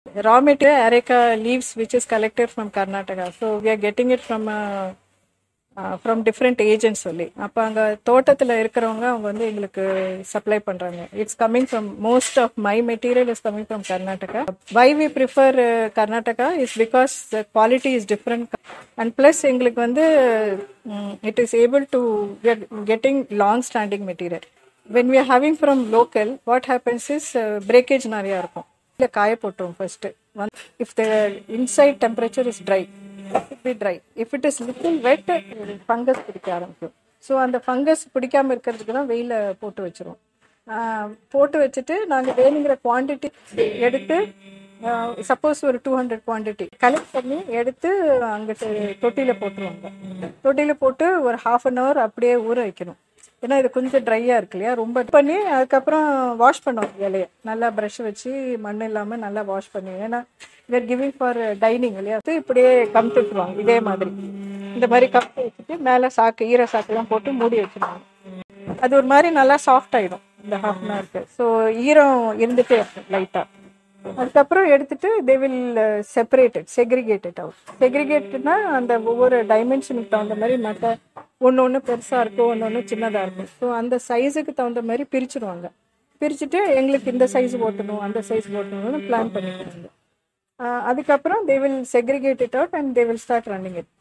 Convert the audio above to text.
raw material areca leaves which is collected from Karnataka. So we are getting it from uh, uh, from different agents சொல்லி அப்போ அங்கே தோட்டத்தில் இருக்கிறவங்க அவங்க வந்து எங்களுக்கு சப்ளை பண்ணுறாங்க it's coming from most of my material is coming from Karnataka why we prefer Karnataka is because the quality is different and plus எங்களுக்கு வந்து it is able to getting long standing material when we are having from local what happens is breakage நிறையா இருக்கும் இல்லை காய போட்டுரும் first one if the inside temperature is dry be dry if it is little wet fungus பிடிக்க ஆரம்பிக்கும் so அந்த fungus பிடிக்காம இருக்கிறதுக்கு தான் வெயில போட்டு வச்சிருவோம் ஆஹ் போட்டு வச்சுட்டு நாங்கள் வேணுங்கிற குவாண்டிட்டி எடுத்து சப்போஸ் ஒரு டூ ஹண்ட்ரட் குவாண்டிட்டி கலெக்ட் பண்ணி எடுத்து அங்கிட்டு தொட்டியில் போட்டுருவாங்க தொட்டியில் போட்டு ஒரு ஹாஃப் அன் ஹவர் அப்படியே ஊற வைக்கணும் ஏன்னா இது கொஞ்சம் ட்ரையாக இருக்கு இல்லையா ரொம்ப பண்ணி அதுக்கப்புறம் வாஷ் பண்ணுவோம் இலையை நல்லா ப்ரஷ் வச்சு மண் இல்லாமல் நல்லா வாஷ் பண்ணி ஏன்னா இவர் கிவிங் ஃபார் டைனிங் இல்லையா அது இப்படியே கமுத்து வச்சுருவாங்க இதே மாதிரி இந்த மாதிரி கமுத்து வச்சுட்டு மேலே சாக்கு ஈர சாக்குலாம் போட்டு மூடி வச்சுருவாங்க அது ஒரு மாதிரி நல்லா சாஃப்ட் ஆயிடும் இந்த ஹாஃப் அன் ஹவருக்கு ஸோ ஈரம் இருந்துட்டே இருக்கும் லைட்டாக அதுக்கப்புறம் எடுத்துட்டு they will separated segregated out செக்ரிகேட்டட்னா அந்த ஒவ்வொரு டைமென்ஷனுக்கு தகுந்த மாதிரி மற்ற ஒன்று ஒன்று பெருசாக இருக்கும் ஒன்று ஒன்று சின்னதாக இருக்கும் ஸோ அந்த சைஸுக்கு தகுந்த மாதிரி பிரிச்சுடுவாங்க பிரிச்சுட்டு எங்களுக்கு இந்த சைஸ் ஓட்டணும் அந்த சைஸ் ஓட்டணும்னு பிளான் பண்ணிடுவாங்க ஆஹ் அதுக்கப்புறம் they will segregate it out and they will start running it